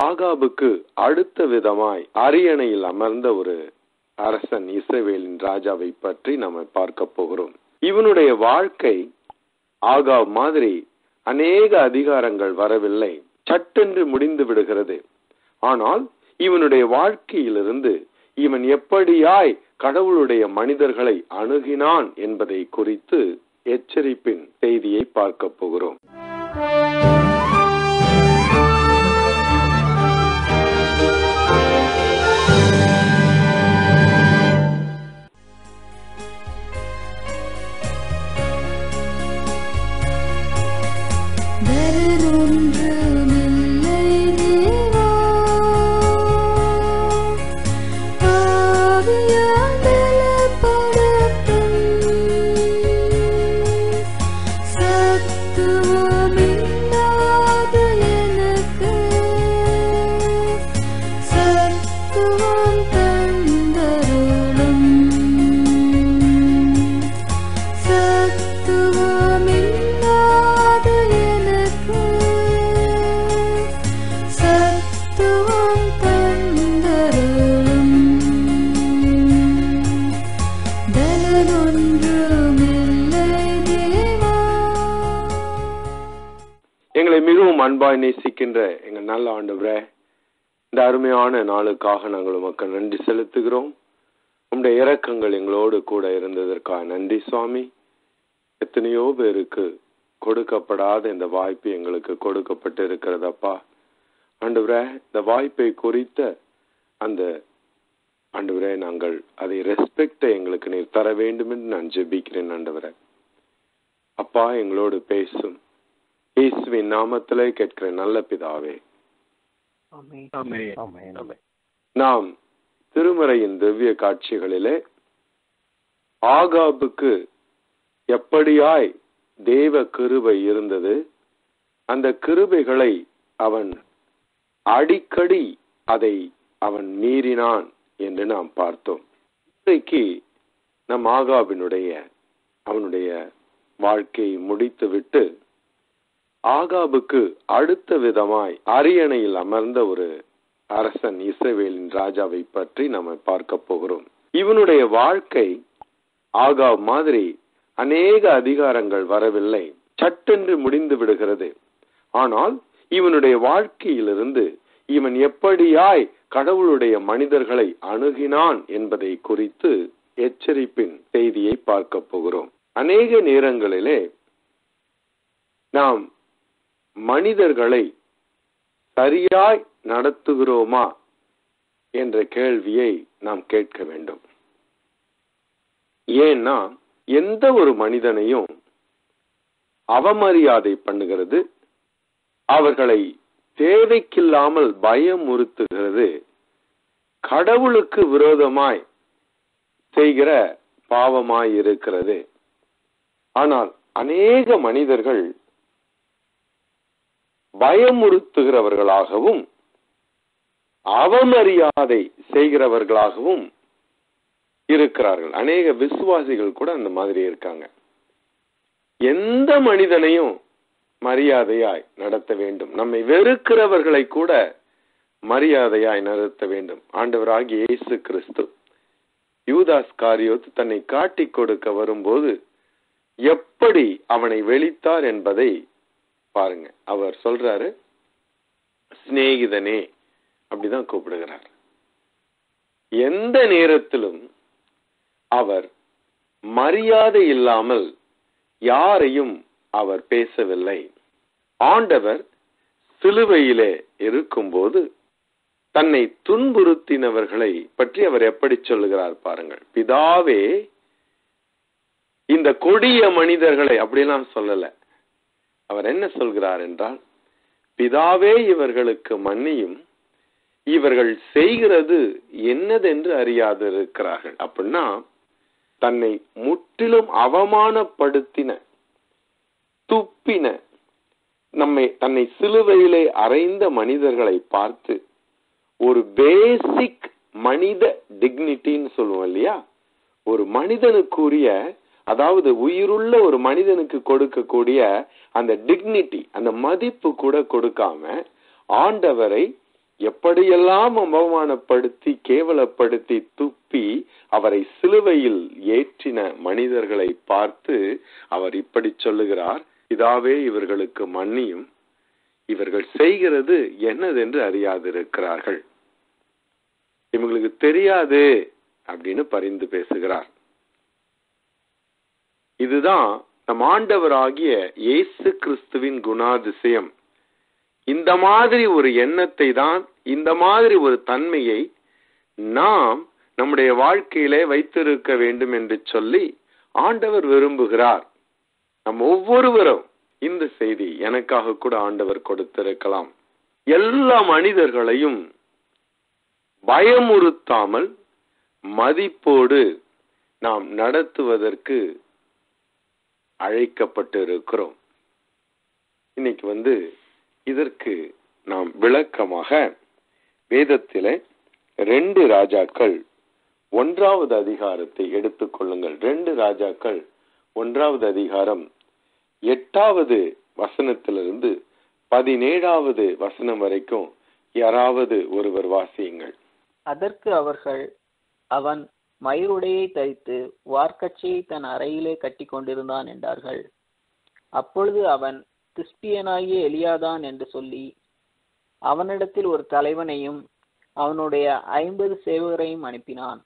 ஆகாபுக்கு அடுத்த விதமாய் அரியணையில் அமர்ந்த ஒரு அரசன் இஸ்ரவேலின் ராஜாவை பற்றி நம்ம பார்க்க போகிறோம் இவனுடைய வாழ்க்கை ஆகாப் மாதிரி அநேக அதிகாரங்கள் வரவில்லை சட்டென்று முடிந்து விடுகிறது ஆனால் இவனுடைய வாழ்க்கையிலிருந்து இவன் எப்படியாய் கடவுளுடைய மனிதர்களை அணுகினான் என்பதை குறித்து எச்சரிப்பின் செய்தியை பார்க்க போகிறோம் வேறொன்றுமில்லை தேவா ஆவியால் பலப்படுத்தும் சத்துவமில்லாத எனக்கு சத்துவம் தந்தருளும் சத்துவமில்லாத எனக்கு சத்துவம் தந்தருளும் பலனொன்றுமில்லை தேவா எங்களை மிகவும் அன்பாய் நேசிக்கின்ற எங்க நல்ல ஆண்டவரே இந்த அருமையான நாளுக்காக நாங்கள் உமக்கு நன்றி செலுத்துகிறோம் உம்முடைய இரக்கங்கள் எங்களோடு கூட இருந்ததற்காக நன்றி சுவாமி எத்தனையோ பேருக்கு கொடுக்கப்படாத இந்த வாய்ப்பு எங்களுக்கு கொடுக்கப்பட்டு இருக்கிறதப்பா ஆண்டவரே இந்த வாய்ப்பை குறித்த அந்த ஆண்டவரே நாங்கள் அதை ரெஸ்பெக்டை எங்களுக்கு நீர் தர வேண்டும் என்று நான் ஜெபிக்கிறேன் ஆண்டவரே அப்பா எங்களோடு பேசும் இயேசுவின் நாமத்திலே கேட்கிற நல்ல பிதாவே நாம் திருமறையின் திவ்ய காட்சிகளிலே ஆகாபுக்கு எப்படியாய் தேவ கிருபை இருந்தது அந்த கிருபைகளை அவன் அடிக்கடி அதை அவன் மீறினான் என்று நாம் பார்த்தோம் இன்றைக்கு நம் ஆகாபினுடைய அவனுடைய வாழ்க்கையை முடித்துவிட்டு ஆகாபுக்கு அடுத்த விதமாய் அரியணையில் அமர்ந்த ஒரு அரசன் இஸ்ரவேலின் ராஜாவை பற்றி நம்ம பார்க்க போகிறோம் இவனுடைய வாழ்க்கை ஆகாப் மாதிரி அநேக அதிகாரங்கள் வரவில்லை சட்டென்று முடிந்து விடுகிறது ஆனால் இவனுடைய வாழ்க்கையிலிருந்து இவன் எப்படியாய் கடவுளுடைய மனிதர்களை அணுகினான் என்பதை குறித்து எச்சரிப்பின் செய்தியை பார்க்க போகிறோம் அநேக நேரங்களிலே நாம் மனிதர்களை சரியாய் நடத்துகிறோமா என்ற கேள்வியை நாம் கேட்க வேண்டும் ஏன்னா எந்த ஒரு மனிதனையும் அவமரியாதை பண்ணுகிறது அவர்களை தேவைக்கில்லாமல் பயமுறுத்துகிறது கடவுளுக்கு விரோதமாய் செய்கிற பாவமாய் இருக்கிறது ஆனால் அநேக மனிதர்கள் பயமுறுத்துகிறவர்களாகவும் அவமரியாதை செய்கிறவர்களாகவும் இருக்கிறார்கள் அநேக விசுவாசிகள் கூட அந்த மாதிரி இருக்காங்க எந்த மனிதனையும் மரியாதையாய் நடத்த வேண்டும் நம்மை வெறுக்கிறவர்களை கூட மரியாதையாய் நடத்த வேண்டும் ஆண்டவராகிய இயேசு கிறிஸ்து யூதாஸ் காரியோத் தன்னை காட்டிக் கொடுக்க வரும்போது எப்படி அவனை வெளித்தார் என்பதை பாருங்க அவர் சொல்றாரு சிநேகிதனே அப்படிதான் கூப்பிடுகிறார் எந்த நேரத்திலும் அவர் மரியாதை இல்லாமல் யாரையும் அவர் பேசவில்லை ஆண்டவர் சிலுவையிலே இருக்கும்போது தன்னை துன்புறுத்தினவர்களை பற்றி அவர் எப்படி சொல்லுகிறார் பாருங்கள் பிதாவே இந்த கொடிய மனிதர்களை அப்படிலாம் சொல்லல அவர் என்ன சொல்கிறார் என்றால் பிதாவே இவர்களுக்கு மன்னியும் இவர்கள் செய்கிறது என்னதென்று அறியாது இருக்கிறார்கள் அப்படின்னா தன்னை முற்றிலும் அவமானப்படுத்தின துப்பின நம்மை தன்னை சிலுவையிலே அறைந்த மனிதர்களை பார்த்து ஒரு பேசிக் மனித டிக்னிட்டின்னு சொல்லுவோம் இல்லையா ஒரு மனிதனுக்குரிய அதாவது உயிருள்ள ஒரு மனிதனுக்கு கொடுக்கக்கூடிய அந்த டிக்னிட்டி அந்த மதிப்பு கூட கொடுக்காம ஆண்டவரை எப்படியெல்லாம் அவமானப்படுத்தி கேவலப்படுத்தி துப்பி அவரை சிலுவையில் ஏற்றின மனிதர்களை பார்த்து அவர் இப்படி சொல்லுகிறார் இதாவே இவர்களுக்கு மன்னியும் இவர்கள் செய்கிறது என்னதென்று அறியாதிருக்கிறார்கள் இவங்களுக்கு தெரியாது அப்படின்னு பரிந்து பேசுகிறார் இதுதான் நம் ஆண்டவராகிய இயேசு கிறிஸ்துவின் குணாதிசயம் இந்த மாதிரி ஒரு எண்ணத்தை தான் இந்த மாதிரி ஒரு தன்மையை நாம் நம்முடைய வாழ்க்கையிலே வைத்திருக்க வேண்டும் என்று சொல்லி ஆண்டவர் விரும்புகிறார் நம் ஒவ்வொருவரும் இந்த செய்தி எனக்காக கூட ஆண்டவர் கொடுத்திருக்கலாம் எல்லா மனிதர்களையும் பயமுறுத்தாமல் மதிப்போடு நாம் நடத்துவதற்கு அழைக்கப்பட்டு இருக்கிறோம் இன்னைக்கு வந்து இதற்கு நாம் விளக்கமாக வேதத்திலே ரெண்டு ராஜாக்கள் ஒன்றாவது அதிகாரத்தை எடுத்துக்கொள்ளுங்கள் ரெண்டு ராஜாக்கள் ஒன்றாவது அதிகாரம் எட்டாவது வசனத்திலிருந்து பதினேழாவது வசனம் வரைக்கும் யாராவது ஒருவர் வாசியுங்கள் அதற்கு அவர்கள் அவன் மயிருடையை தரித்து வார்க்கச்சையை தன் அறையிலே கட்டி கொண்டிருந்தான் என்றார்கள் அப்பொழுது அவன் கிறிஸ்பியனாகிய எலியாதான் என்று சொல்லி அவனிடத்தில் ஒரு தலைவனையும் அவனுடைய ஐம்பது சேவகரையும் அனுப்பினான்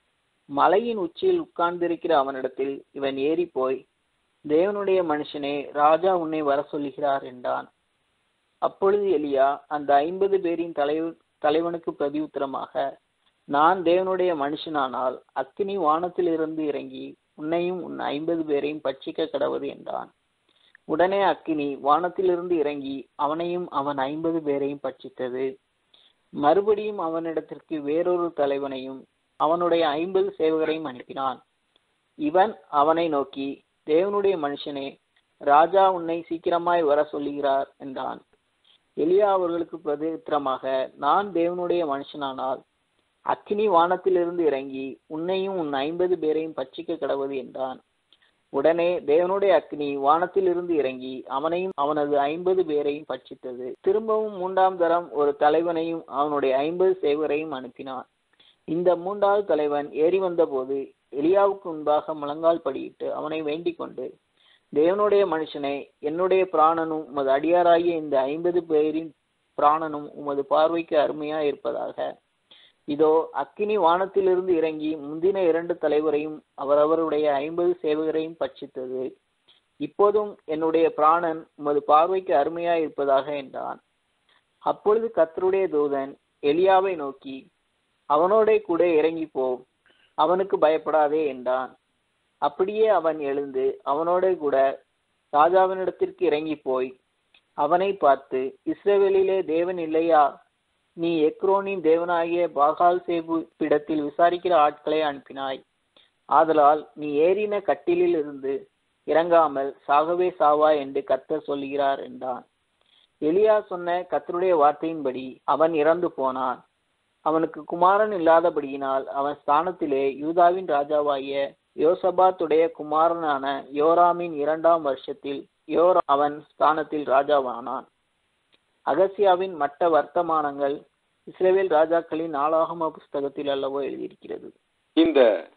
மலையின் உச்சியில் உட்கார்ந்திருக்கிற அவனிடத்தில் இவன் ஏறி போய் தேவனுடைய மனுஷனே ராஜா உன்னை வர சொல்லுகிறார் என்றான் அப்பொழுது எலியா அந்த ஐம்பது பேரின் தலைவ தலைவனுக்கு பிரதியுத்தரமாக நான் தேவனுடைய மனுஷனானால் அக்கினி வானத்திலிருந்து இறங்கி உன்னையும் உன் ஐம்பது பேரையும் பட்சிக்க கடவது என்றான் உடனே அக்கினி வானத்திலிருந்து இறங்கி அவனையும் அவன் ஐம்பது பேரையும் பட்சித்தது மறுபடியும் அவனிடத்திற்கு வேறொரு தலைவனையும் அவனுடைய ஐம்பது சேவகரையும் அனுப்பினான் இவன் அவனை நோக்கி தேவனுடைய மனுஷனே ராஜா உன்னை சீக்கிரமாய் வர சொல்லுகிறார் என்றான் எலியா அவர்களுக்கு பிரதித்திரமாக நான் தேவனுடைய மனுஷனானால் அக்கினி வானத்திலிருந்து இறங்கி உன்னையும் உன் ஐம்பது பேரையும் பட்சிக்க கடவது என்றான் உடனே தேவனுடைய அக்னி வானத்திலிருந்து இறங்கி அவனையும் அவனது ஐம்பது பேரையும் பட்சித்தது திரும்பவும் மூன்றாம் தரம் ஒரு தலைவனையும் அவனுடைய ஐம்பது சேவரையும் அனுப்பினான் இந்த மூன்றாவது தலைவன் ஏறி வந்தபோது எலியாவுக்கு முன்பாக முழங்கால் படியிட்டு அவனை வேண்டிக் கொண்டு தேவனுடைய மனுஷனை என்னுடைய பிராணனும் உமது அடியாராகிய இந்த ஐம்பது பேரின் பிராணனும் உமது பார்வைக்கு அருமையா இருப்பதாக இதோ அக்கினி வானத்திலிருந்து இறங்கி முந்தின இரண்டு தலைவரையும் அவரவருடைய ஐம்பது சேவகரையும் பட்சித்தது இப்போதும் என்னுடைய பிராணன் உமது பார்வைக்கு அருமையா இருப்பதாக என்றான் அப்பொழுது கத்தருடைய தூதன் எலியாவை நோக்கி அவனோட கூட இறங்கி போ அவனுக்கு பயப்படாதே என்றான் அப்படியே அவன் எழுந்து அவனோட கூட ராஜாவினிடத்திற்கு இறங்கி போய் அவனை பார்த்து இஸ்ரவேலிலே தேவன் இல்லையா நீ எக்ரோனின் தேவனாகிய பாகால் சேபு பிடத்தில் விசாரிக்கிற ஆட்களை அனுப்பினாய் ஆதலால் நீ ஏறின கட்டிலில் இருந்து இறங்காமல் சாகவே சாவா என்று கத்தர் சொல்கிறார் என்றான் எலியா சொன்ன கத்தருடைய வார்த்தையின்படி அவன் இறந்து போனான் அவனுக்கு குமாரன் இல்லாதபடியினால் அவன் ஸ்தானத்திலே யூதாவின் ராஜாவாகிய யோசபாத்துடைய குமாரனான யோராமின் இரண்டாம் வருஷத்தில் யோரா அவன் ஸ்தானத்தில் ராஜாவானான் அகசியாவின் மற்ற வர்த்தமானங்கள் இஸ்ரேவேல் ராஜாக்களின் நாளாகம புஸ்தகத்தில் அல்லவோ எழுதியிருக்கிறது இந்த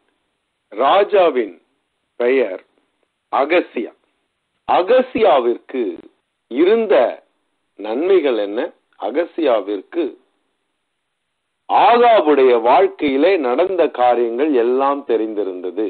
ராஜாவின் பெயர் அகசியா அகசியாவிற்கு இருந்த நன்மைகள் என்ன அகசியாவிற்கு ஆகாபுடைய வாழ்க்கையிலே நடந்த காரியங்கள் எல்லாம் தெரிந்திருந்தது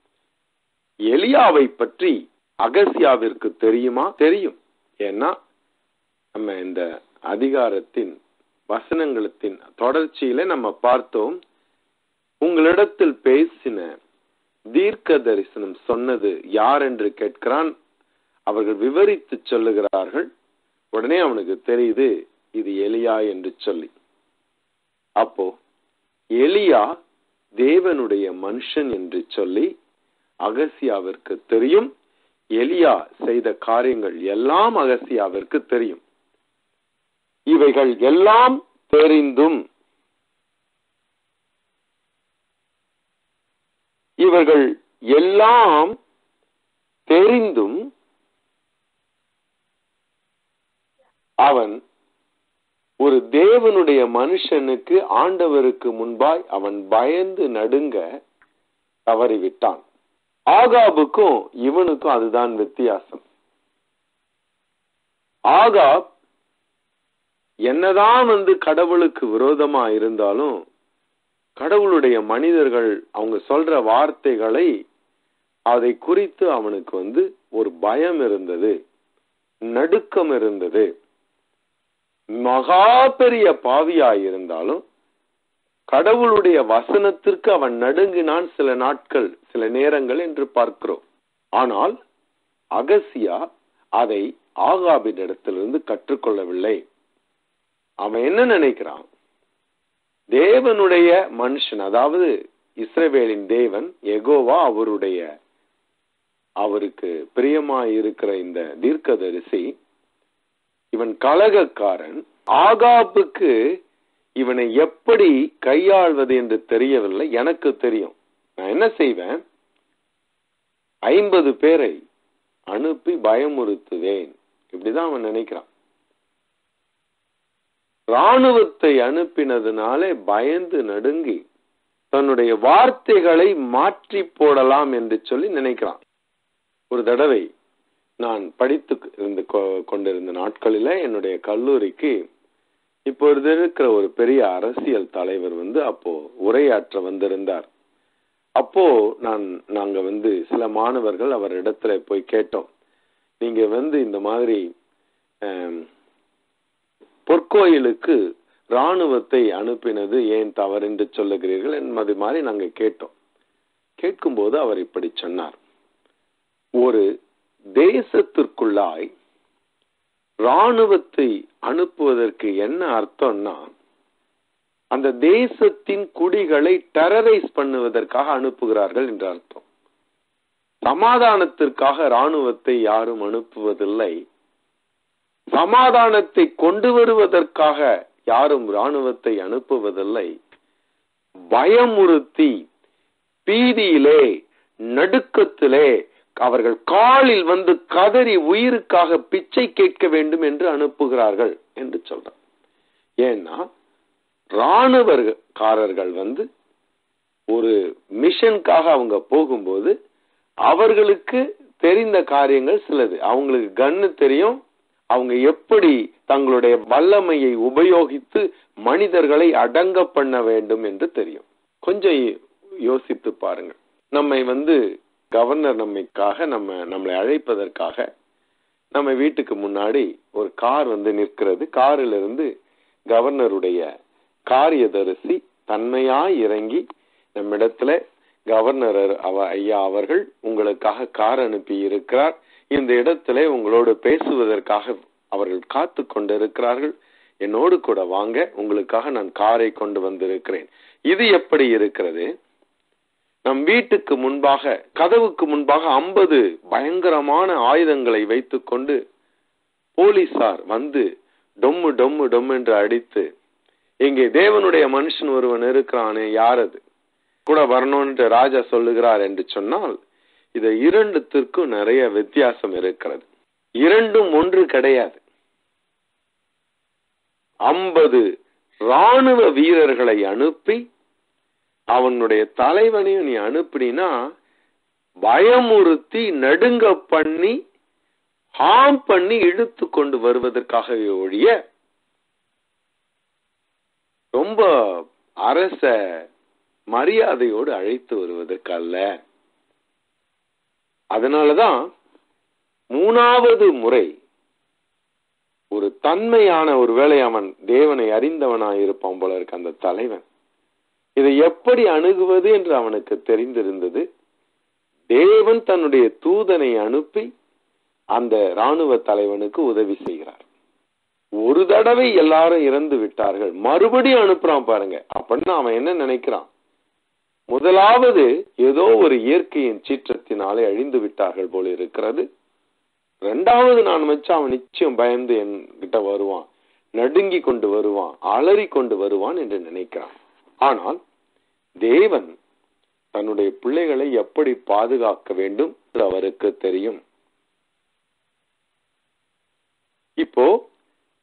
எலியாவை பற்றி அகசியாவிற்கு தெரியுமா தெரியும் ஏன்னா நம்ம இந்த அதிகாரத்தின் வசனங்களத்தின் தொடர்ச்சியில நம்ம பார்த்தோம் உங்களிடத்தில் பேசின தீர்க்க தரிசனம் சொன்னது யார் என்று கேட்கிறான் அவர்கள் விவரித்து சொல்லுகிறார்கள் உடனே அவனுக்கு தெரியுது இது எலியா என்று சொல்லி அப்போ எலியா தேவனுடைய மனுஷன் என்று சொல்லி அகசியாவிற்கு தெரியும் எலியா செய்த காரியங்கள் எல்லாம் அகசியாவிற்கு தெரியும் இவைகள் எல்லாம் தெரிந்தும் இவர்கள் எல்லாம் தெரிந்தும் அவன் ஒரு தேவனுடைய மனுஷனுக்கு ஆண்டவருக்கு முன்பாய் அவன் பயந்து நடுங்க தவறிவிட்டான் ஆகாபுக்கும் இவனுக்கும் அதுதான் வித்தியாசம் ஆகாப் என்னதான் வந்து கடவுளுக்கு விரோதமா இருந்தாலும் கடவுளுடைய மனிதர்கள் அவங்க சொல்ற வார்த்தைகளை அதை குறித்து அவனுக்கு வந்து ஒரு பயம் இருந்தது நடுக்கம் இருந்தது மகா பெரிய பாவியாய் இருந்தாலும் கடவுளுடைய வசனத்திற்கு அவன் நடுங்கினான் சில நாட்கள் சில நேரங்கள் என்று பார்க்கிறோம் ஆனால் அகசியா அதை ஆகாபின் இடத்திலிருந்து கற்றுக்கொள்ளவில்லை அவன் என்ன நினைக்கிறான் தேவனுடைய மனுஷன் அதாவது இஸ்ரவேலின் தேவன் எகோவா அவருடைய அவருக்கு பிரியமாய் இருக்கிற இந்த தீர்க்கதரிசி இவன் கலகக்காரன் ஆகாப்புக்கு இவனை எப்படி கையாள்வது என்று தெரியவில்லை எனக்கு தெரியும் நான் என்ன செய்வேன் ஐம்பது பேரை அனுப்பி பயமுறுத்துவேன் இப்படிதான் அவன் நினைக்கிறான் ராணுவத்தை அனுப்பினதுனாலே பயந்து நடுங்கி தன்னுடைய வார்த்தைகளை மாற்றி போடலாம் என்று சொல்லி நினைக்கிறான் ஒரு தடவை நான் படித்து இருந்து கொண்டிருந்த நாட்களில என்னுடைய கல்லூரிக்கு இப்பொழுது இருக்கிற ஒரு பெரிய அரசியல் தலைவர் வந்து அப்போ உரையாற்ற வந்திருந்தார் அப்போ நான் நாங்க வந்து சில மாணவர்கள் அவர் இடத்துல போய் கேட்டோம் நீங்க வந்து இந்த மாதிரி பொற்கோயிலுக்கு ராணுவத்தை அனுப்பினது ஏன் தவறு என்று சொல்லுகிறீர்கள் என்பது மாதிரி நாங்க கேட்டோம் கேட்கும்போது அவர் இப்படி சொன்னார் ஒரு தேசத்திற்குள்ளாய் ராணுவத்தை அனுப்புவதற்கு என்ன அர்த்தம்னா அந்த தேசத்தின் குடிகளை டெரரைஸ் பண்ணுவதற்காக அனுப்புகிறார்கள் என்று அர்த்தம் சமாதானத்திற்காக ராணுவத்தை யாரும் அனுப்புவதில்லை சமாதானத்தை கொண்டு வருவதற்காக யாரும் ராணுவத்தை அனுப்புவதில்லை பயமுறுத்தி பீதியிலே நடுக்கத்திலே அவர்கள் காலில் வந்து கதறி உயிருக்காக பிச்சை கேட்க வேண்டும் என்று அனுப்புகிறார்கள் என்று சொல்றார் ஏன்னா ராணுவக்காரர்கள் வந்து ஒரு மிஷனுக்காக அவங்க போகும்போது அவர்களுக்கு தெரிந்த காரியங்கள் சிலது அவங்களுக்கு கண்ணு தெரியும் அவங்க எப்படி தங்களுடைய வல்லமையை உபயோகித்து மனிதர்களை அடங்க பண்ண வேண்டும் என்று தெரியும் கொஞ்சம் யோசித்து பாருங்க நம்மை வந்து கவர்னர் நம்மைக்காக நம்ம நம்மளை அழைப்பதற்காக நம்ம வீட்டுக்கு முன்னாடி ஒரு கார் வந்து நிற்கிறது காரில் இருந்து கவர்னருடைய காரியதரிசி தன்மையாய் இறங்கி நம்மிடத்துல கவர்னர் அவ ஐயா அவர்கள் உங்களுக்காக கார் அனுப்பி இருக்கிறார் இந்த இடத்துல உங்களோடு பேசுவதற்காக அவர்கள் காத்து கொண்டிருக்கிறார்கள் என்னோடு கூட வாங்க உங்களுக்காக நான் காரை கொண்டு வந்திருக்கிறேன் இது எப்படி இருக்கிறது நம் வீட்டுக்கு முன்பாக கதவுக்கு முன்பாக ஐம்பது பயங்கரமான ஆயுதங்களை வைத்துக்கொண்டு போலீசார் வந்து டொம்மு டொம்மு டொம் என்று அடித்து இங்கே தேவனுடைய மனுஷன் ஒருவன் இருக்கிறானே யார் அது கூட வரணும்னு ராஜா சொல்லுகிறார் என்று சொன்னால் இது இரண்டுத்திற்கும் நிறைய வித்தியாசம் இருக்கிறது இரண்டும் ஒன்று கிடையாது ஐம்பது ராணுவ வீரர்களை அனுப்பி அவனுடைய தலைவனையும் நீ அனுப்பினா பயமுறுத்தி நடுங்க பண்ணி ஹாம் பண்ணி இழுத்து கொண்டு வருவதற்காகவே ஒழிய ரொம்ப அரச மரியாதையோடு அழைத்து வருவதற்கு அல்ல அதனாலதான் மூணாவது முறை ஒரு தன்மையான ஒரு வேளை அவன் தேவனை அறிந்தவனாய் இருப்பான் போல இருக்கு அந்த தலைவன் இதை எப்படி அணுகுவது என்று அவனுக்கு தெரிந்திருந்தது தேவன் தன்னுடைய தூதனை அனுப்பி அந்த ராணுவ தலைவனுக்கு உதவி செய்கிறார் ஒரு தடவை எல்லாரும் இறந்து விட்டார்கள் மறுபடியும் அனுப்புறான் பாருங்க அப்படின்னா அவன் என்ன நினைக்கிறான் முதலாவது ஏதோ ஒரு இயற்கையின் சீற்றத்தினாலே அழிந்து விட்டார்கள் போல இருக்கிறது ரெண்டாவது நான் வச்சு அவன் நிச்சயம் பயந்து என்கிட்ட வருவான் நடுங்கி கொண்டு வருவான் அலறி கொண்டு வருவான் என்று நினைக்கிறான் ஆனால் தேவன் தன்னுடைய பிள்ளைகளை எப்படி பாதுகாக்க வேண்டும் என்று அவருக்கு தெரியும் இப்போ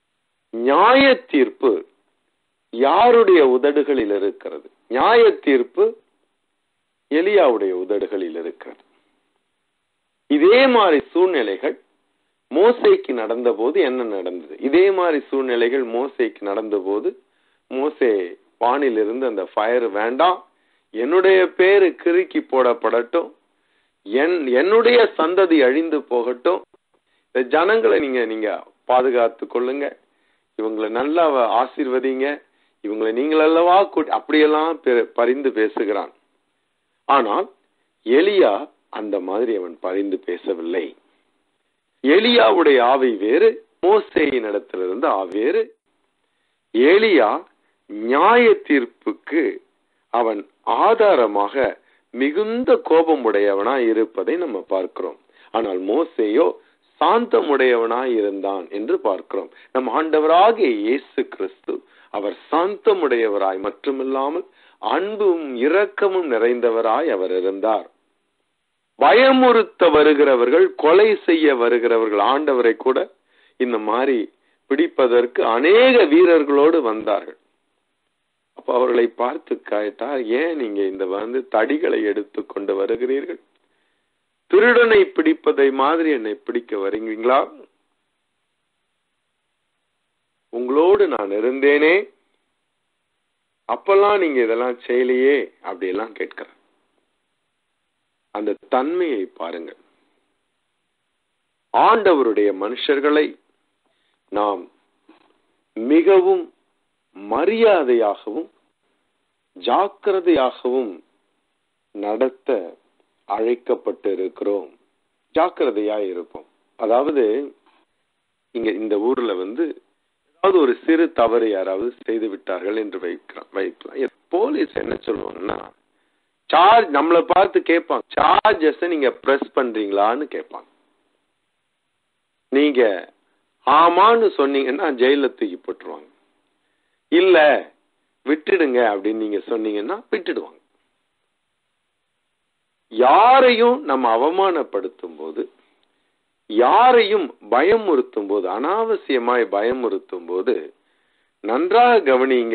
நியாய தீர்ப்பு யாருடைய உதடுகளில் இருக்கிறது நியாய தீர்ப்பு எலியாவுடைய உதடுகளில் இருக்கிறது இதே மாதிரி சூழ்நிலைகள் மோசைக்கு நடந்தபோது என்ன நடந்தது இதே மாதிரி சூழ்நிலைகள் மோசைக்கு நடந்தபோது மோசே வானிலிருந்து அந்த ஃபயர் வேண்டாம் என்னுடைய பேரு கிறுக்கி போடப்படட்டும் என் என்னுடைய சந்ததி அழிந்து போகட்டும் இந்த ஜனங்களை நீங்க நீங்க பாதுகாத்து கொள்ளுங்க இவங்களை நல்லா ஆசீர்வதிங்க இவங்களை நீங்கள் அல்லவா கூட்டி அப்படியெல்லாம் பெ- பரிந்து பேசுகிறான் ஆனால் எலியா அந்த மாதிரி அவன் பரிந்து பேசவில்லை எலியாவுடைய ஆவி வேறு மோசேயின் இடத்திலிருந்து ஆவி வேறு எலியா நியாய தீர்ப்புக்கு அவன் ஆதாரமாக மிகுந்த கோபம் உடையவனாய் இருப்பதை நம்ம பார்க்கிறோம் ஆனால் மோசேயோ சாந்தமுடையவனாய் இருந்தான் என்று பார்க்கிறோம் நம் ஆண்டவராகிய இயேசு கிறிஸ்து அவர் சாந்தமுடையவராய் மட்டுமில்லாமல் அன்பும் இரக்கமும் நிறைந்தவராய் அவர் இருந்தார் பயமுறுத்த வருகிறவர்கள் கொலை செய்ய வருகிறவர்கள் ஆண்டவரை கூட இந்த மாதிரி பிடிப்பதற்கு அநேக வீரர்களோடு வந்தார்கள் அப்ப அவர்களை பார்த்து கேட்டார் ஏன் நீங்க இந்த வந்து தடிகளை எடுத்து கொண்டு வருகிறீர்கள் திருடனை பிடிப்பதை மாதிரி என்னை பிடிக்க வருவீங்களா உங்களோடு நான் இருந்தேனே அப்பெல்லாம் நீங்க இதெல்லாம் செய்யலையே அப்படியெல்லாம் கேட்கிறேன் அந்த தன்மையை பாருங்கள் ஆண்டவருடைய மனுஷர்களை நாம் மிகவும் மரியாதையாகவும் ஜாக்கிரதையாகவும் நடத்த அழைக்கப்பட்டு இருக்கிறோம் ஜாக்கிரதையா இருப்போம் அதாவது இங்க இந்த ஊர்ல வந்து ஏதாவது ஒரு சிறு தவறு யாராவது செய்து விட்டார்கள் என்று வைக்கலாம் வைக்கலாம் போலீஸ் என்ன சொல்லுவாங்கன்னா சார்ஜ் நம்மளை பார்த்து கேட்பாங்க சார்ஜஸ் நீங்க பிரஸ் பண்றீங்களான்னு கேட்பாங்க நீங்க ஆமான்னு சொன்னீங்கன்னா ஜெயில தூக்கி போட்டுருவாங்க இல்ல விட்டுடுங்க அப்படின்னு நீங்க சொன்னீங்கன்னா விட்டுடுவாங்க யாரையும் நம்ம அவமானப்படுத்தும் போது யாரையும் பயமுறுத்தும் போது அனாவசியமாய் பயமுறுத்தும் போது நன்றாக கவனிங்க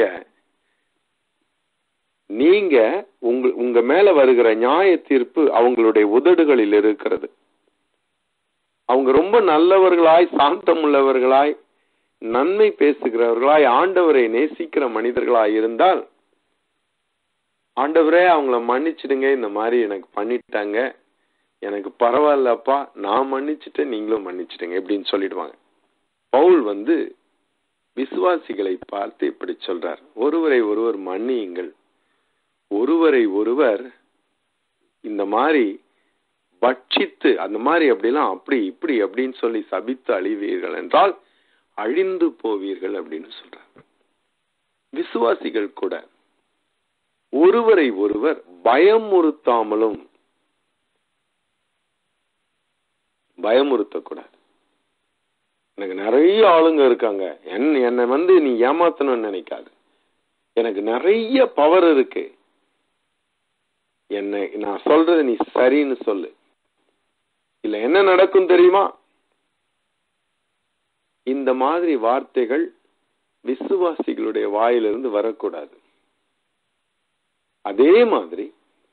நீங்க உங்க உங்க மேல வருகிற நியாய தீர்ப்பு அவங்களுடைய உதடுகளில் இருக்கிறது அவங்க ரொம்ப நல்லவர்களாய் சாந்தம் உள்ளவர்களாய் நன்மை பேசுகிறவர்களாய் ஆண்டவரை நேசிக்கிற மனிதர்களாய் இருந்தால் ஆண்டவரே அவங்கள மன்னிச்சிடுங்க இந்த மாதிரி எனக்கு பண்ணிட்டாங்க எனக்கு பரவாயில்லப்பா நான் மன்னிச்சுட்டேன் நீங்களும் மன்னிச்சிடுங்க எப்படின்னு சொல்லிடுவாங்க பவுல் வந்து விசுவாசிகளை பார்த்து இப்படி சொல்றார் ஒருவரை ஒருவர் மன்னியுங்கள் ஒருவரை ஒருவர் இந்த மாதிரி பட்சித்து அந்த மாதிரி அப்படிலாம் அப்படி இப்படி அப்படின்னு சொல்லி சபித்து அழிவீர்கள் என்றால் அழிந்து போவீர்கள் அப்படின்னு சொல்றார் விசுவாசிகள் கூட ஒருவரை ஒருவர் பயமுறுத்தாமலும் பயமுறுத்தக்கூடாது எனக்கு நிறைய ஆளுங்க இருக்காங்க என் என்னை வந்து நீ ஏமாத்தணும்னு நினைக்காது எனக்கு நிறைய பவர் இருக்கு என்னை நான் சொல்றது நீ சரின்னு சொல்லு இல்ல என்ன நடக்கும் தெரியுமா இந்த மாதிரி வார்த்தைகள் விசுவாசிகளுடைய வாயிலிருந்து வரக்கூடாது அதே மாதிரி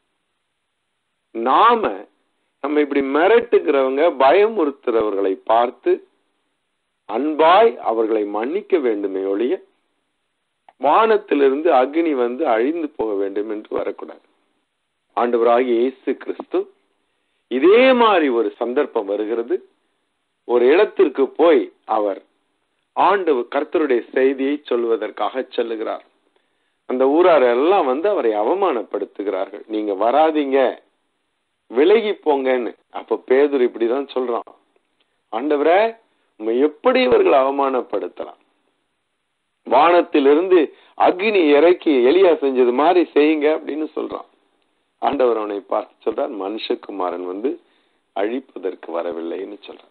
நாம நம்ம இப்படி மிரட்டுகிறவங்க பயமுறுத்துறவர்களை பார்த்து அன்பாய் அவர்களை மன்னிக்க வேண்டுமே ஒழிய வானத்திலிருந்து அக்னி வந்து அழிந்து போக வேண்டும் என்று வரக்கூடாது ஆண்டவராகிய இயேசு கிறிஸ்து இதே மாதிரி ஒரு சந்தர்ப்பம் வருகிறது ஒரு இடத்திற்கு போய் அவர் ஆண்டு கர்த்தருடைய செய்தியை சொல்வதற்காக செல்லுகிறார் அந்த ஊரார் எல்லாம் வந்து அவரை அவமானப்படுத்துகிறார்கள் நீங்க வராதீங்க விலகி போங்கன்னு அப்ப பேதுரு இப்படிதான் சொல்றான் ஆண்டவரே உம்மை எப்படி இவர்கள் அவமானப்படுத்தலாம் வானத்திலிருந்து அக்னி இறக்கி எலியா செஞ்சது மாதிரி செய்யுங்க அப்படின்னு சொல்றான் ஆண்டவர் அவனை பார்த்து சொல்றார் மனுஷகுமாரன் வந்து அழிப்பதற்கு வரவில்லைன்னு சொல்றார்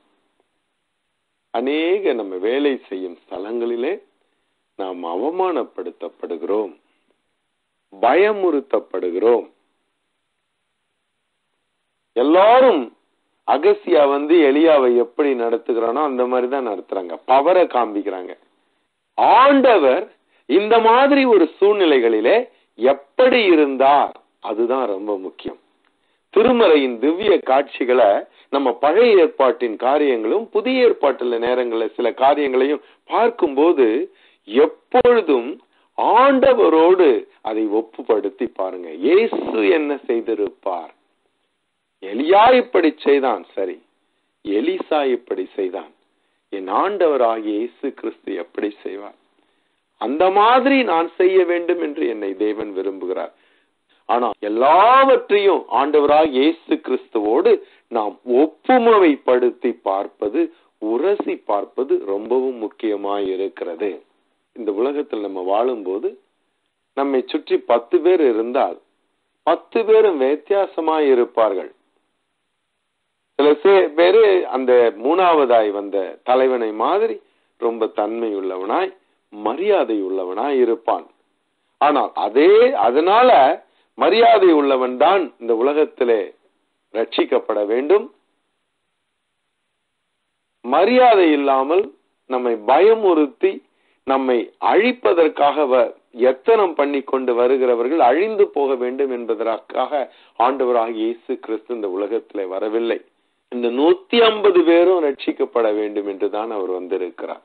அநேக நம்ம வேலை செய்யும் ஸ்தலங்களிலே நாம் அவமானப்படுத்தப்படுகிறோம் பயமுறுத்தப்படுகிறோம் எல்லாரும் அகசியா வந்து எலியாவை எப்படி நடத்துகிறானோ அந்த மாதிரி தான் நடத்துறாங்க பவரை காண்பிக்கிறாங்க ஆண்டவர் இந்த மாதிரி ஒரு சூழ்நிலைகளிலே எப்படி இருந்தார் அதுதான் ரொம்ப முக்கியம் திருமறையின் திவ்ய காட்சிகளை நம்ம பழைய ஏற்பாட்டின் காரியங்களும் புதிய ஏற்பாட்டுல நேரங்களில் சில காரியங்களையும் பார்க்கும்போது எப்பொழுதும் ஆண்டவரோடு அதை ஒப்புப்படுத்தி பாருங்க இயேசு என்ன செய்திருப்பார் எலியா இப்படி செய்தான் சரி எலிசா இப்படி செய்தான் என் ஆண்டவராகிய இயேசு கிறிஸ்து எப்படி செய்வார் அந்த மாதிரி நான் செய்ய வேண்டும் என்று என்னை தேவன் விரும்புகிறார் ஆனா எல்லாவற்றையும் ஆண்டவராக இயேசு கிறிஸ்துவோடு நாம் ஒப்புமைப்படுத்தி பார்ப்பது உரசி பார்ப்பது ரொம்பவும் முக்கியமாய் இருக்கிறது இந்த உலகத்தில் நம்ம வாழும்போது நம்மை சுற்றி பத்து பேர் இருந்தால் பத்து பேரும் வித்தியாசமாய் இருப்பார்கள் சில சே- பேரு அந்த மூணாவதாய் வந்த தலைவனை மாதிரி ரொம்ப தன்மை உள்ளவனாய் மரியாதை உள்ளவனாய் இருப்பான் ஆனால் அதே அதனால மரியாதை உள்ளவன் தான் இந்த உலகத்திலே ரட்சிக்கப்பட வேண்டும் மரியாதை இல்லாமல் நம்மை பயமுறுத்தி நம்மை அழிப்பதற்காக வ- எத்தனம் பண்ணி கொண்டு வருகிறவர்கள் அழிந்து போக வேண்டும் என்பதற்காக ஆண்டவராக இயேசு கிறிஸ்து இந்த உலகத்திலே வரவில்லை இந்த நூத்தி ஐம்பது பேரும் ரட்சிக்கப்பட வேண்டும் என்றுதான் அவர் வந்திருக்கிறார்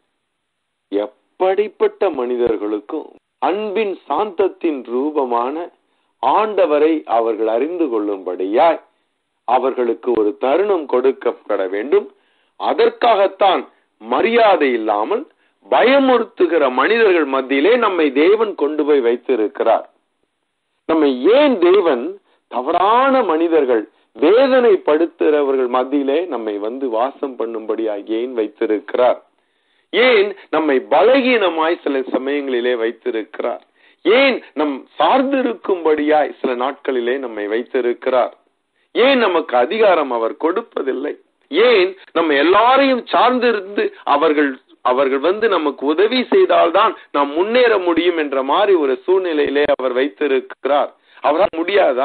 எப்படிப்பட்ட மனிதர்களுக்கும் அன்பின் சாந்தத்தின் ரூபமான ஆண்டவரை அவர்கள் அறிந்து கொள்ளும்படியாய் அவர்களுக்கு ஒரு தருணம் கொடுக்கப்பட வேண்டும் அதற்காகத்தான் மரியாதை இல்லாமல் பயமுறுத்துகிற மனிதர்கள் மத்தியிலே நம்மை தேவன் கொண்டு போய் வைத்திருக்கிறார் நம்மை ஏன் தேவன் தவறான மனிதர்கள் வேதனைப்படுத்துகிறவர்கள் மத்தியிலே நம்மை வந்து வாசம் பண்ணும்படியாக ஏன் வைத்திருக்கிறார் ஏன் நம்மை பலகீனமாய் சில சமயங்களிலே வைத்திருக்கிறார் ஏன் நம் சார்ந்திருக்கும்படியாய் சில நாட்களிலே நம்மை வைத்திருக்கிறார் ஏன் நமக்கு அதிகாரம் அவர் கொடுப்பதில்லை ஏன் நம்ம எல்லாரையும் சார்ந்திருந்து அவர்கள் அவர்கள் வந்து நமக்கு உதவி செய்தால்தான் நாம் முன்னேற முடியும் என்ற மாதிரி ஒரு சூழ்நிலையிலே அவர் வைத்திருக்கிறார் அவரால் முடியாதா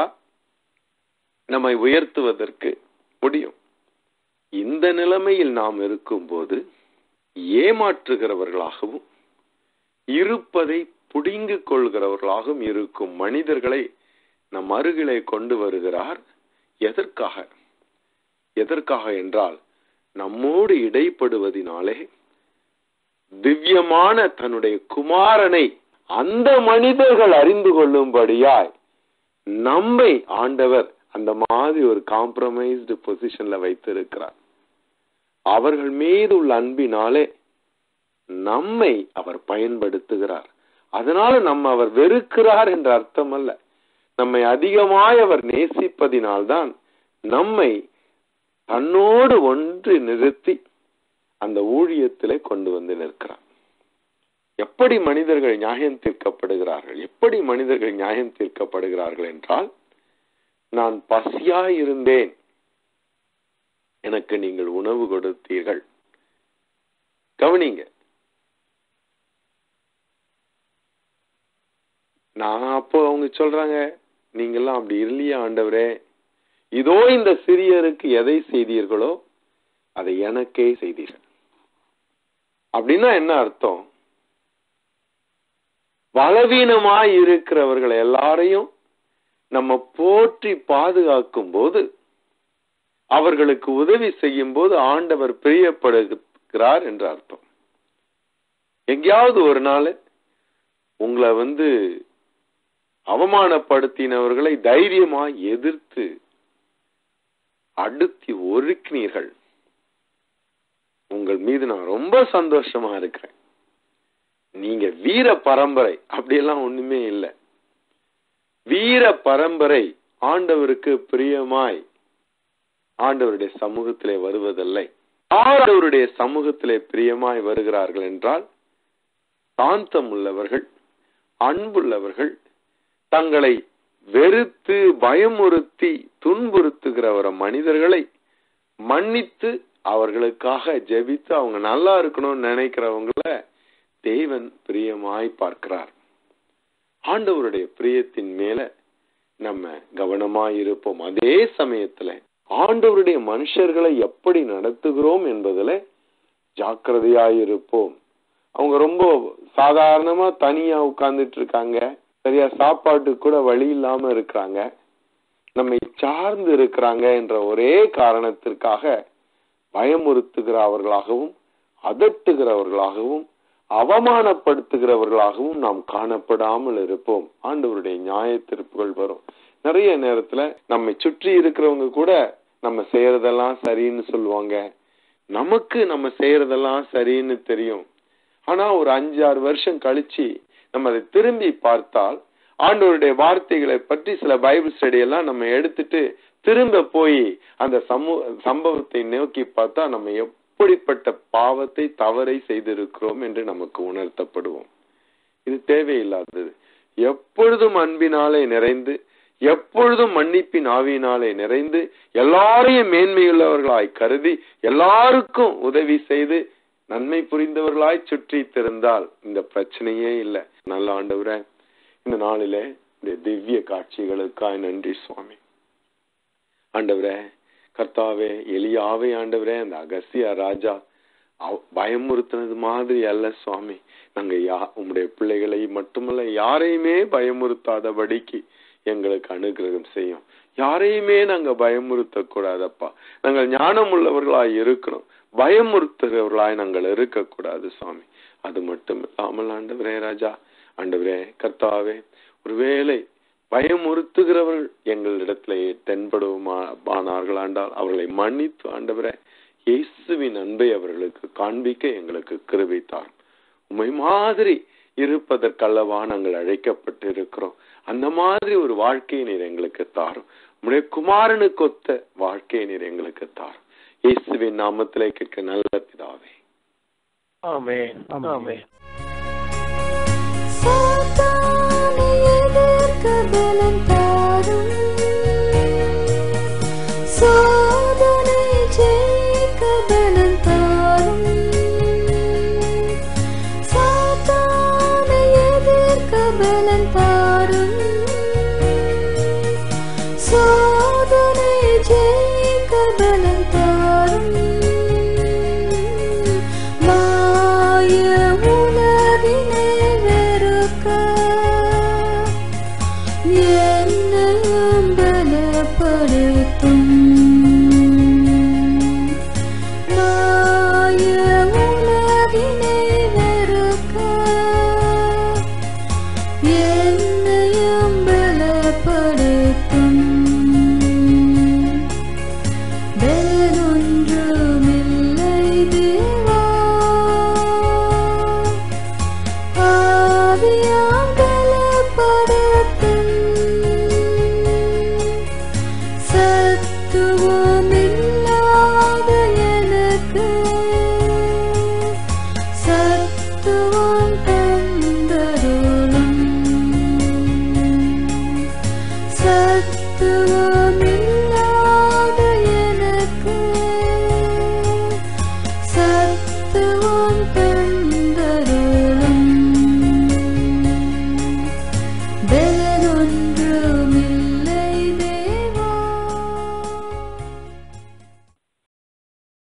நம்மை உயர்த்துவதற்கு முடியும் இந்த நிலைமையில் நாம் இருக்கும்போது ஏமாற்றுகிறவர்களாகவும் இருப்பதை புடுங்கிக் கொள்கிறவர்களாகவும் இருக்கும் மனிதர்களை நம் அருகிலே கொண்டு வருகிறார் எதற்காக எதற்காக என்றால் நம்மோடு இடைப்படுவதினாலே திவ்யமான தன்னுடைய குமாரனை அந்த மனிதர்கள் அறிந்து கொள்ளும்படியாய் நம்மை ஆண்டவர் அந்த மாதிரி ஒரு காம்ப்ரமைஸ்டு பொசிஷன்ல வைத்திருக்கிறார் அவர்கள் மீது உள்ள அன்பினாலே நம்மை அவர் பயன்படுத்துகிறார் அதனால நம்ம அவர் வெறுக்கிறார் என்ற அர்த்தம் அல்ல நம்மை அதிகமாய் அவர் நேசிப்பதினால்தான் நம்மை தன்னோடு ஒன்று நிறுத்தி அந்த ஊழியத்திலே கொண்டு வந்து நிற்கிறார் எப்படி மனிதர்கள் நியாயம் தீர்க்கப்படுகிறார்கள் எப்படி மனிதர்கள் நியாயம் தீர்க்கப்படுகிறார்கள் என்றால் நான் பசியாய் இருந்தேன் எனக்கு நீங்கள் உணவு கொடுத்தீர்கள் கவனிங்க நான் அப்போ அவங்க சொல்றாங்க நீங்கெல்லாம் அப்படி இல்லையா ஆண்டவரே இதோ இந்த சிறியருக்கு எதை செய்தீர்களோ அதை எனக்கே செய்தீர்கள் அப்படின்னா என்ன அர்த்தம் பலவீனமாய் இருக்கிறவர்கள் எல்லாரையும் நம்ம போற்றி பாதுகாக்கும் போது அவர்களுக்கு உதவி செய்யும் போது ஆண்டவர் பிரியப்படுகிறார் என்று அர்த்தம் எங்கேயாவது ஒரு நாள் உங்களை வந்து அவமானப்படுத்தினவர்களை தைரியமாய் எதிர்த்து அடுத்தி ஒருக்கினீர்கள் உங்கள் மீது நான் ரொம்ப சந்தோஷமா இருக்கிறேன் நீங்க வீர பரம்பரை அப்படியெல்லாம் ஒண்ணுமே இல்லை வீர பரம்பரை ஆண்டவருக்கு பிரியமாய் ஆண்டவருடைய சமூகத்திலே வருவதில்லை ஆண்டவருடைய சமூகத்திலே பிரியமாய் வருகிறார்கள் என்றால் சாந்தம் உள்ளவர்கள் அன்புள்ளவர்கள் தங்களை வெறுத்து பயமுறுத்தி துன்புறுத்துகிறவர மனிதர்களை மன்னித்து அவர்களுக்காக ஜெபித்து அவங்க நல்லா இருக்கணும்னு நினைக்கிறவங்கள தேவன் பிரியமாய் பார்க்கிறார் ஆண்டவருடைய பிரியத்தின் மேல நம்ம கவனமாய் இருப்போம் அதே சமயத்துல ஆண்டவருடைய மனுஷர்களை எப்படி நடத்துகிறோம் என்பதுல ஜாக்கிரதையாய் இருப்போம் அவங்க ரொம்ப சாதாரணமா தனியா உட்கார்ந்துட்டு இருக்காங்க சரியா சாப்பாட்டுக்கு கூட வழி இல்லாம இருக்கிறாங்க நம்மை சார்ந்து இருக்கிறாங்க என்ற ஒரே காரணத்திற்காக பயமுறுத்துகிறவர்களாகவும் அதட்டுகிறவர்களாகவும் அவமானப்படுத்துகிறவர்களாகவும் நாம் காணப்படாமல் இருப்போம் ஆண்டவருடைய நியாய தீர்ப்புகள் வரும் நிறைய நேரத்துல நம்மை சுற்றி இருக்கிறவங்க கூட நம்ம செய்யறதெல்லாம் சரின்னு சொல்லுவாங்க நமக்கு நம்ம செய்யறதெல்லாம் சரின்னு தெரியும் ஆனா ஒரு அஞ்சு ஆறு வருஷம் கழிச்சு நம்ம அதை திரும்பி பார்த்தால் ஆண்டவருடைய வார்த்தைகளை பற்றி சில பைபிள் ஸ்டடி எல்லாம் நம்ம எடுத்துட்டு திரும்ப போய் அந்த சமூ சம்பவத்தை நோக்கி பார்த்தா நம்ம எப்படிப்பட்ட பாவத்தை தவறை செய்திருக்கிறோம் என்று நமக்கு உணர்த்தப்படுவோம் இது தேவையில்லாதது எப்பொழுதும் அன்பினாலே நிறைந்து எப்பொழுதும் மன்னிப்பின் ஆவியினாலே நிறைந்து எல்லாரையும் மேன்மையுள்ளவர்களாய் கருதி எல்லாருக்கும் உதவி செய்து நன்மை புரிந்தவர்களாய் சுற்றி திறந்தால் இந்த பிரச்சனையே இல்லை நல்ல ஆண்டவரே இந்த நாளிலே இந்த திவ்ய காட்சிகளுக்காய் நன்றி சுவாமி ஆண்டவரே கர்த்தாவே எளியாவே ஆண்டவரே அந்த அகசிய ராஜா அவ- பயமுறுத்தினது மாதிரி அல்ல சுவாமி நாங்க யா உம்முடைய பிள்ளைகளை மட்டுமல்ல யாரையுமே பயமுறுத்தாதபடிக்கு எங்களுக்கு அனுகிரகம் செய்யும் யாரையுமே நாங்க பயமுறுத்த கூடாதப்பா நாங்கள் ஞானம் உள்ளவர்களாய் இருக்கணும் பயமுறுத்துகிறவர்களாய் நாங்கள் இருக்கக்கூடாது சுவாமி அது மட்டும் இல்லாமல் ஆண்டவரே ராஜா ஆண்டவரே கர்த்தாவே ஒருவேளை பயமுறுத்துகிறவர்கள் எங்களிடத்திலே தென்படுவானார்கள் ஆண்டால் அவர்களை மன்னித்து ஆண்டவரே இயேசுவின் அன்பை அவர்களுக்கு காண்பிக்க எங்களுக்கு கிருபை தாரும் உமை மாதிரி இருப்பதற்கல்லவா நாங்கள் அழைக்கப்பட்டு இருக்கிறோம் அந்த மாதிரி ஒரு வாழ்க்கையை நீர் எங்களுக்கு தாரும் உம்முடைய குமாரனுக்கு ஒத்த வாழ்க்கையை நீர் எங்களுக்கு தாரும் இயேசுவின் நாமத்திலே கேட்க நல்ல பிதாவே ஆமென் ஆமென் சாத்தானை எதிர்க்க பலம் தாரும் சோதனை ஜெயிக்க பலம் தாரும் சாத்தானை எதிர்க்க பலம் தாரும் சோதனை ஜெயிக்க பலம்